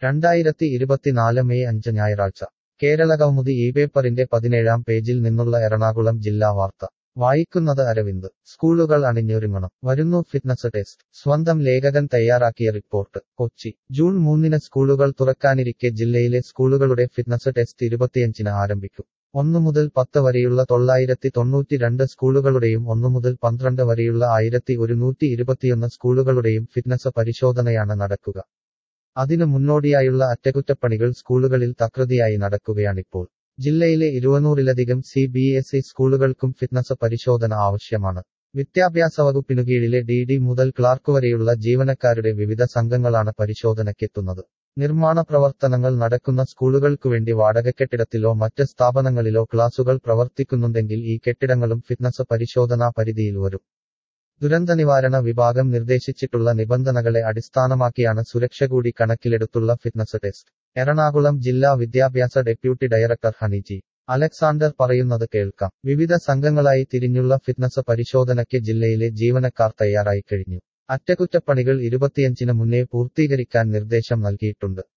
രണ്ടായിരത്തി ഇരുപത്തിനാല് മെയ് അഞ്ച് ഞായറാഴ്ച കേരളകൗമുദി ഈ പേപ്പറിന്റെ പതിനേഴാം പേജിൽ നിന്നുള്ള എറണാകുളം ജില്ലാ വാർത്ത വായിക്കുന്നത് അരവിന്ദ് സ്കൂളുകൾ അണിഞ്ഞൊരുങ്ങണം വരുന്നു ഫിറ്റ്നസ് ടെസ്റ്റ് സ്വന്തം ലേഖകൻ തയ്യാറാക്കിയ റിപ്പോർട്ട് കൊച്ചി ജൂൺ മൂന്നിന് സ്കൂളുകൾ തുറക്കാനിരിക്കെ ജില്ലയിലെ സ്കൂളുകളുടെ ഫിറ്റ്നസ് ടെസ്റ്റ് ഇരുപത്തിയഞ്ചിന് ആരംഭിക്കും ഒന്നു മുതൽ പത്ത് വരെയുള്ള തൊള്ളായിരത്തി തൊണ്ണൂറ്റിരണ്ട് സ്കൂളുകളുടെയും ഒന്നു മുതൽ പന്ത്രണ്ട് വരെയുള്ള ആയിരത്തി ഒരുന്നൂറ്റി ഇരുപത്തിയൊന്ന് സ്കൂളുകളുടെയും ഫിറ്റ്നസ് പരിശോധനയാണ് നടക്കുക അതിനു മുന്നോടിയായുള്ള അറ്റകുറ്റപ്പണികൾ സ്കൂളുകളിൽ തകൃതിയായി നടക്കുകയാണിപ്പോൾ ജില്ലയിലെ ഇരുവനൂറിലധികം സി ബി എസ് ഇ സ്കൂളുകൾക്കും ഫിറ്റ്നസ് പരിശോധന ആവശ്യമാണ് വിദ്യാഭ്യാസ വകുപ്പിനു കീഴിലെ ഡി ഡി മുതൽ ക്ലാർക്ക് വരെയുള്ള ജീവനക്കാരുടെ വിവിധ സംഘങ്ങളാണ് പരിശോധനയ്ക്കെത്തുന്നത് നിർമ്മാണ പ്രവർത്തനങ്ങൾ നടക്കുന്ന സ്കൂളുകൾക്കുവേണ്ടി വാടകക്കെട്ടിടത്തിലോ മറ്റ് സ്ഥാപനങ്ങളിലോ ക്ലാസുകൾ പ്രവർത്തിക്കുന്നുണ്ടെങ്കിൽ ഈ കെട്ടിടങ്ങളും ഫിറ്റ്നസ് പരിശോധനാ പരിധിയിൽ വരും ദുരന്തനിവാരണ വിഭാഗം നിർദ്ദേശിച്ചിട്ടുള്ള നിബന്ധനകളെ അടിസ്ഥാനമാക്കിയാണ് സുരക്ഷ കൂടി കണക്കിലെടുത്തുള്ള ഫിറ്റ്നസ് ടെസ്റ്റ് എറണാകുളം ജില്ലാ വിദ്യാഭ്യാസ ഡെപ്യൂട്ടി ഡയറക്ടർ ഹണിജി അലക്സാണ്ടർ പറയുന്നത് കേൾക്കാം വിവിധ സംഘങ്ങളായി തിരിഞ്ഞുള്ള ഫിറ്റ്നസ് പരിശോധനയ്ക്ക് ജില്ലയിലെ ജീവനക്കാർ തയ്യാറായി കഴിഞ്ഞു അറ്റകുറ്റപ്പണികൾ ഇരുപത്തിയഞ്ചിന് മുന്നേ പൂർത്തീകരിക്കാൻ നിർദ്ദേശം നൽകിയിട്ടുണ്ട്